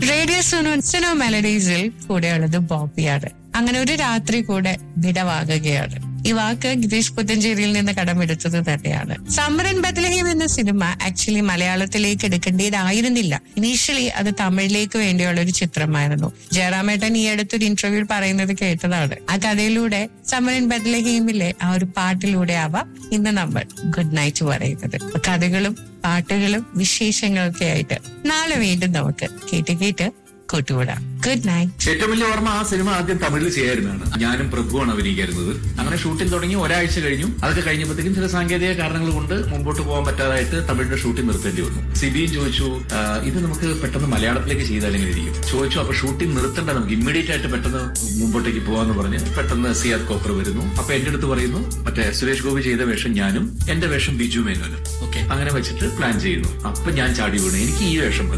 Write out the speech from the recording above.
radio Suno Suno മെലഡീസിൽ കൂടെയുള്ളത് ബോബിയാണ് അങ്ങനെ ഒരു രാത്രി കൂടെ വിടവാകുകയാണ് ഈ വാക്ക് ഗിരീഷ് പുത്തഞ്ചേരിയിൽ നിന്ന് കടമെടുത്തത് തന്നെയാണ് സമരൻ ബദലഹീം എന്ന സിനിമ ആക്ച്വലി മലയാളത്തിലേക്ക് എടുക്കേണ്ടതായിരുന്നില്ല ഇനീഷ്യലി അത് തമിഴിലേക്ക് വേണ്ടിയുള്ള ഒരു ചിത്രമായിരുന്നു ജയറാമേട്ടൻ ഈ അടുത്തൊരു ഇന്റർവ്യൂവിൽ പറയുന്നത് കേട്ടതാണ് ആ കഥയിലൂടെ സമരൻ ബദലഹീമിലെ ആ ഒരു പാട്ടിലൂടെ ആവാം ഇന്ന് നമ്മൾ ഗുഡ് നൈറ്റ് പറയുന്നത് അപ്പൊ കഥകളും പാട്ടുകളും വിശേഷങ്ങളൊക്കെ ആയിട്ട് നാളെ വീണ്ടും നമുക്ക് കേട്ട് കേട്ട് കൂട്ടുകൂടാം ഗുഡ് നൈറ്റ് ഏറ്റവും വലിയ ഓർമ്മ ആ സിനിമ ആദ്യം തമിഴിൽ ചെയ്യായിരുന്നതാണ് ഞാനും പ്രഭുവാണ് അഭിനയിക്കായിരുന്നത് അങ്ങനെ ഷൂട്ടിംഗ് തുടങ്ങി ഒരാഴ്ച കഴിഞ്ഞു അതൊക്കെ കഴിഞ്ഞപ്പോഴത്തേക്കും ചില സാങ്കേതിക കാരണങ്ങൾ കൊണ്ട് മുമ്പോട്ട് പോകാൻ പറ്റാതായിട്ട് തമിഴിന്റെ ഷൂട്ടിംഗ് നിർത്തേണ്ടി വന്നു സിബിയും ചോദിച്ചു "ആ, ഇത് നമുക്ക് പെട്ടെന്ന് മലയാളത്തിലേക്ക് ചെയ്താൽ എങ്ങനെ ഇരിക്കും ചോദിച്ചു അപ്പൊ ഷൂട്ടിംഗ് നിർത്തേണ്ട നമുക്ക് ഇമ്മീഡിയറ്റ് ആയിട്ട് പെട്ടെന്ന് മുമ്പോട്ടേക്ക് പോകാന്ന് പറഞ്ഞ് പെട്ടെന്ന് സിയാദ് കോപ്പർ വരുന്നു അപ്പൊ എന്റെ അടുത്ത് പറയുന്നു മറ്റേ സുരേഷ് ഗോപി ചെയ്ത വേഷം ഞാനും എന്റെ വേഷം ബിജു മേനോനും ഓക്കെ അങ്ങനെ വെച്ചിട്ട് പ്ലാൻ ചെയ്യുന്നു അപ്പൊ ഞാൻ ചാടി വീണു എനിക്ക് ഈ വേഷം മതി